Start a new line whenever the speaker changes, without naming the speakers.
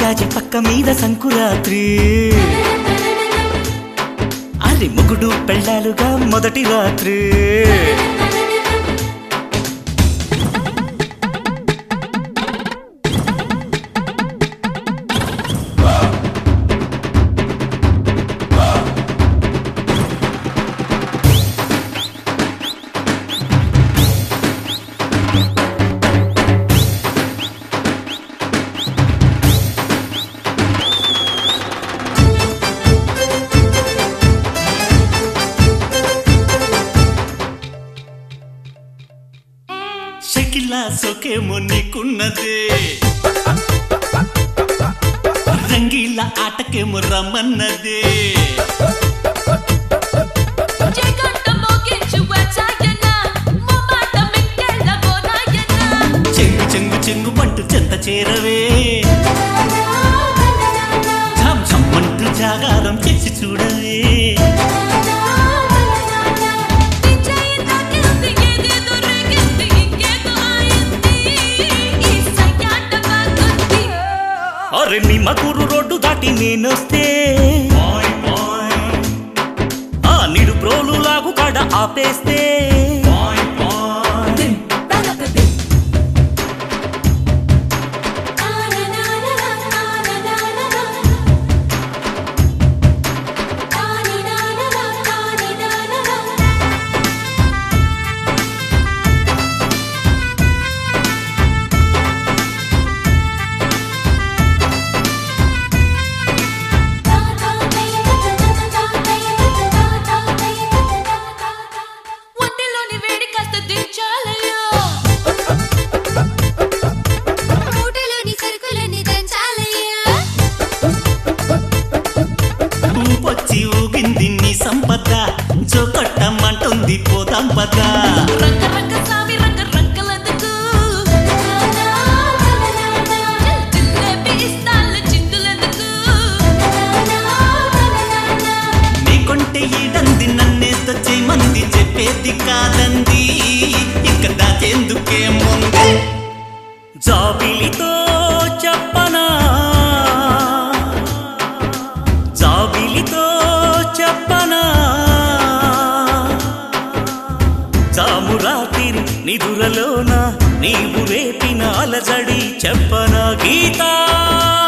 జాజి పక్క మీద సంకురాత్రి అరి మొగుడు పెళ్ళాలుగా మొదటి రాత్రి షకిలా సొకేమో నీకున్నదే రంగీల ఆటకేమో రమ్మన్నదే
జగంట మోగించు వచ్చాయన మొమాట మింగెళ్ళగో నాయన
చెంగు చెంగు చెంగు పంటు చెంత చేరవే ఝమ్ ఝమ్ అంటూ జాగారం చేసి చూడవే
విజయ తాకింది ఏదేదో రేగింది ఇంకేదో అయింది ఈ సయ్యాట బాగుంది
అరే నిమ్మకూరు రోడ్డు దాటి నేనొస్తే ఆ నిడు ప్రోలు లాగు కాడ ఆపేస్తే
ఒంటిలోని వేడి కాస్త దించాలయ్యో మూటలోని సరుకులని దంచాలయ్యో
ఊపొచ్చి ఊగింది నీ సంపద జోకొట్టమంటుంది పోదాం పద
రంగ రంగ సామి రంగ రంగలెందుకు జిల్లేబీ ఇస్తాళ్ళు చిందులెందుకు
నీకొంటే ఈడంది నన్నేతో చేయమంది చెప్పేది కాదంది ఇక దాచేందుకేముంది జాబిలితో చెప్పనా జాబిలితో చెప్పనా చామురాతిరి నిధురలోన నీవు రేపిన అలజడి చెప్పనా గీతా